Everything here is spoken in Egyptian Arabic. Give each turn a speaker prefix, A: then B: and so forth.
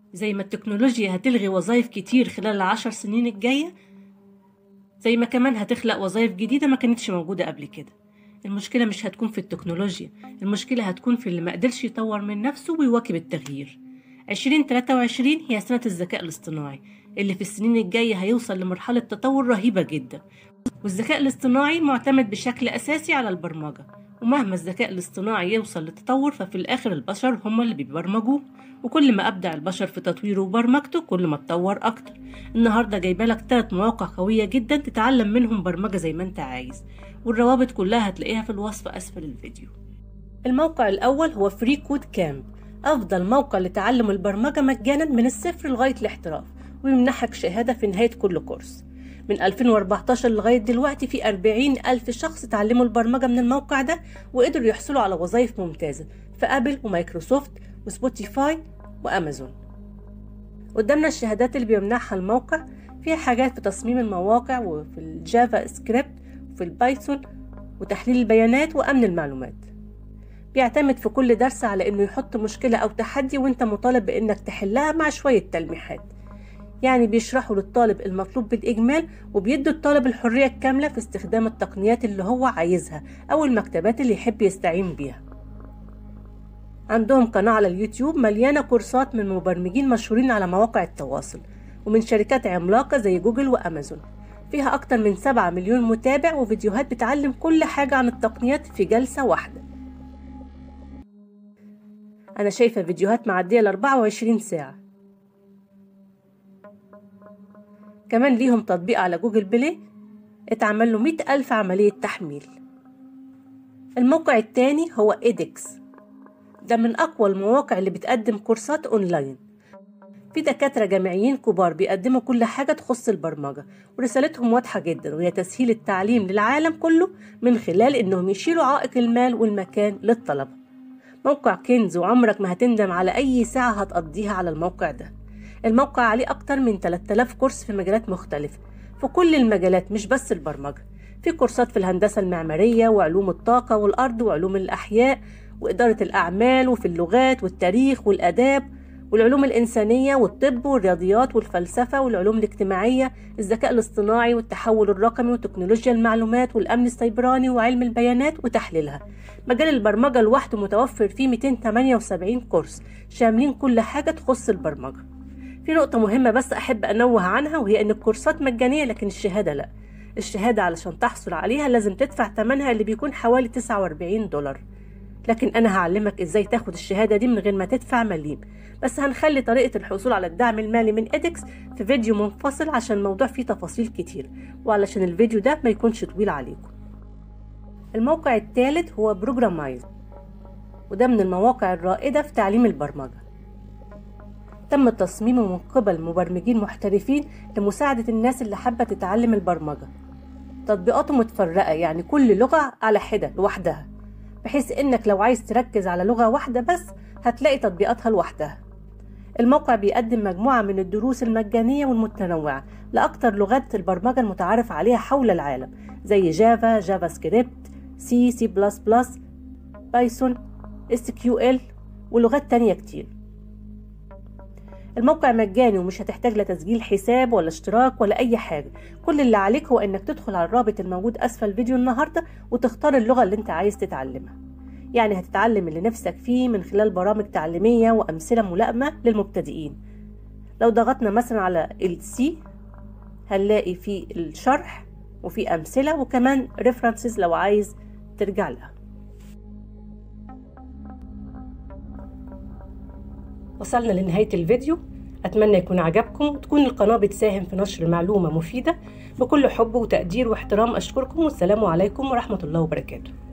A: زي ما التكنولوجيا هتلغي وظائف كتير خلال العشر سنين الجاية زي ما كمان هتخلق وظائف جديدة ما كانتش موجودة قبل كده المشكلة مش هتكون في التكنولوجيا المشكلة هتكون في اللي مقدرش يطور من نفسه ويواكب التغيير 2023 هي سنة الذكاء الاصطناعي اللي في السنين الجاية هيوصل لمرحلة تطور رهيبة جدا والذكاء الاصطناعي معتمد بشكل أساسي على البرمجة ومهما الذكاء الاصطناعي يوصل لتطور ففي الآخر البشر هم اللي بيبرمجوه وكل ما أبدع البشر في تطويره وبرمجته كل ما اتطور أكتر النهاردة جايبالك تلات مواقع قوية جدا تتعلم منهم برمجة زي ما انت عايز والروابط كلها هتلاقيها في الوصف أسفل الفيديو الموقع الأول هو فري كود كامب أفضل موقع لتعلم البرمجة مجانا من الصفر لغاية الاحتراف ويمنحك شهادة في نهاية كل كورس من 2014 لغاية دلوقتي في 40 ألف شخص اتعلموا البرمجة من الموقع ده وقدروا يحصلوا على وظائف ممتازة في أبل ومايكروسوفت وسبوتيفاي وأمازون قدامنا الشهادات اللي بيمنحها الموقع فيها حاجات في تصميم المواقع وفي الجافا سكريبت وفي البايثون وتحليل البيانات وأمن المعلومات بيعتمد في كل درس على إنه يحط مشكلة أو تحدي وإنت مطالب بإنك تحلها مع شوية تلميحات يعني بيشرحوا للطالب المطلوب بالإجمال وبيدوا الطالب الحرية الكاملة في استخدام التقنيات اللي هو عايزها أو المكتبات اللي يحب يستعين بيها عندهم قناة على اليوتيوب مليانة كورسات من مبرمجين مشهورين على مواقع التواصل ومن شركات عملاقة زي جوجل وأمازون فيها أكتر من 7 مليون متابع وفيديوهات بتعلم كل حاجة عن التقنيات في جلسة واحدة أنا شايفة فيديوهات معدية ل 24 ساعة كمان ليهم تطبيق على جوجل بلاي اتعمل له مئة ألف عملية تحميل الموقع التاني هو إيدكس ده من أقوى المواقع اللي بتقدم كورسات أونلاين في دكاترة جامعيين كبار بيقدموا كل حاجة تخص البرمجة ورسالتهم واضحة جدا وهي تسهيل التعليم للعالم كله من خلال إنهم يشيلوا عائق المال والمكان للطلبة موقع كنز وعمرك ما هتندم على أي ساعة هتقضيها على الموقع ده الموقع عليه أكتر من 3000 كورس في مجالات مختلفة في كل المجالات مش بس البرمجة في كورسات في الهندسة المعمارية وعلوم الطاقة والأرض وعلوم الأحياء وإدارة الأعمال وفي اللغات والتاريخ والآداب والعلوم الإنسانية والطب والرياضيات والفلسفة والعلوم الاجتماعية الذكاء الاصطناعي والتحول الرقمي وتكنولوجيا المعلومات والأمن السيبراني وعلم البيانات وتحليلها مجال البرمجة لوحده متوفر فيه 278 كورس شاملين كل حاجة تخص البرمجة في نقطة مهمة بس أحب أنوه عنها وهي إن الكورسات مجانية لكن الشهادة لأ الشهادة علشان تحصل عليها لازم تدفع تمنها اللي بيكون حوالي 49 دولار لكن أنا هعلمك إزاي تاخد الشهادة دي من غير ما تدفع مليم بس هنخلي طريقة الحصول على الدعم المالي من إيدكس في فيديو منفصل عشان الموضوع فيه تفاصيل كتير وعلشان الفيديو ده ما يكونش طويل عليكم الموقع الثالث هو بروجرامايز وده من المواقع الرائدة في تعليم البرمجة تم تصميمه من قبل مبرمجين محترفين لمساعدة الناس اللي حابة تتعلم البرمجة تطبيقاته متفرقة يعني كل لغة على حدة لوحدها بحيث انك لو عايز تركز على لغة واحدة بس هتلاقي تطبيقاتها لوحدها الموقع بيقدم مجموعة من الدروس المجانية والمتنوعة لأكثر لغات البرمجة المتعارف عليها حول العالم زي جافا، جافا سكريبت، سي، سي بلس بلس، بايثون، اس كيو ال ولغات تانية كتير الموقع مجاني ومش هتحتاج لا تسجيل حساب ولا اشتراك ولا اي حاجه كل اللي عليك هو انك تدخل على الرابط الموجود اسفل الفيديو النهارده وتختار اللغه اللي انت عايز تتعلمها يعني هتتعلم اللي نفسك فيه من خلال برامج تعليميه وامثله ملائمه للمبتدئين لو ضغطنا مثلا على السي هنلاقي فيه الشرح وفي امثله وكمان ريفرنسز لو عايز ترجع لها وصلنا لنهاية الفيديو أتمنى يكون عجبكم وتكون القناة بتساهم في نشر معلومة مفيدة بكل حب وتقدير واحترام أشكركم والسلام عليكم ورحمة الله وبركاته